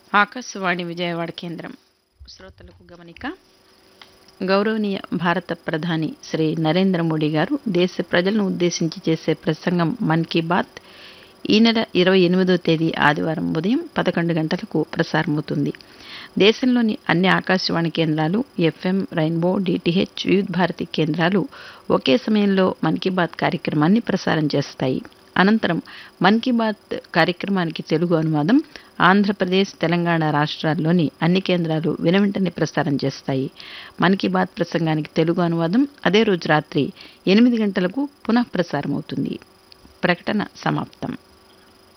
ఆకాశవాణి విజయవాడ కేంద్రం శ్రోతలకు గమనిక గౌరవనీయ భారత ప్రధాని శ్రీ నరేంద్ర మోడీ గారు దేశ ప్రజలను ఉద్దేశించి చేసే ప్రసంగం మన్ కీ బాత్ ఈ నెల ఇరవై ఎనిమిదో తేదీ ఆదివారం ఉదయం పదకొండు గంటలకు ప్రసారమవుతుంది దేశంలోని అన్ని ఆకాశవాణి కేంద్రాలు ఎఫ్ఎం రైన్బో డిటిహెచ్ వివిధ భారతి కేంద్రాలు ఒకే సమయంలో మన్ కీ బాత్ కార్యక్రమాన్ని ప్రసారం చేస్తాయి అనంతరం మన్ కీ బాత్ కార్యక్రమానికి తెలుగు అనువాదం ఆంధ్రప్రదేశ్ తెలంగాణ రాష్ట్రాల్లోని అన్ని కేంద్రాలు వినవెంటనే ప్రసారం చేస్తాయి మన్ కీ బాత్ ప్రసంగానికి తెలుగు అనువాదం అదే రోజు రాత్రి ఎనిమిది గంటలకు పునః ప్రసారం అవుతుంది ప్రకటన సమాప్తం